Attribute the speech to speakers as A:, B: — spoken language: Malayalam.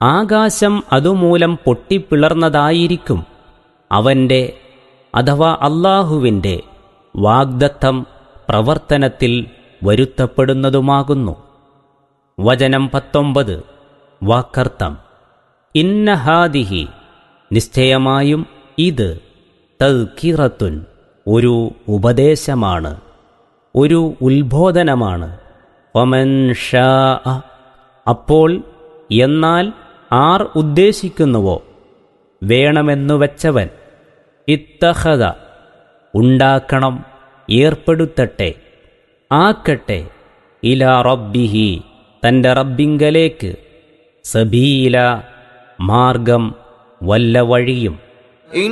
A: ആകാശം അതുമൂലം പൊട്ടിപ്പിളർന്നതായിരിക്കും അവന്റെ അഥവാ അള്ളാഹുവിൻ്റെ വാഗ്ദത്തം പ്രവർത്തനത്തിൽ വരുത്തപ്പെടുന്നതുമാകുന്നു വചനം പത്തൊമ്പത് വാക്കർത്ഥം ഇന്നഹാദിഹി നിശ്ചയമായും ഇത് തൽക്കിറത്തുൻ ഒരു ഉപദേശമാണ് ഒരു ഉത്ബോധനമാണ് ഒമൻ ഷാ അപ്പോൾ എന്നാൽ ആർ ഉദ്ദേശിക്കുന്നുവോ വേണമെന്നു വച്ചവൻ ഇത്തഹത ഉണ്ടാക്കണം ഏർപ്പെടുത്തട്ടെ ആക്കട്ടെ ഇല റബ്ബിഹി തൻ്റെ റബ്ബിങ്കലേക്ക് സബീല മാർഗം വല്ല വഴിയും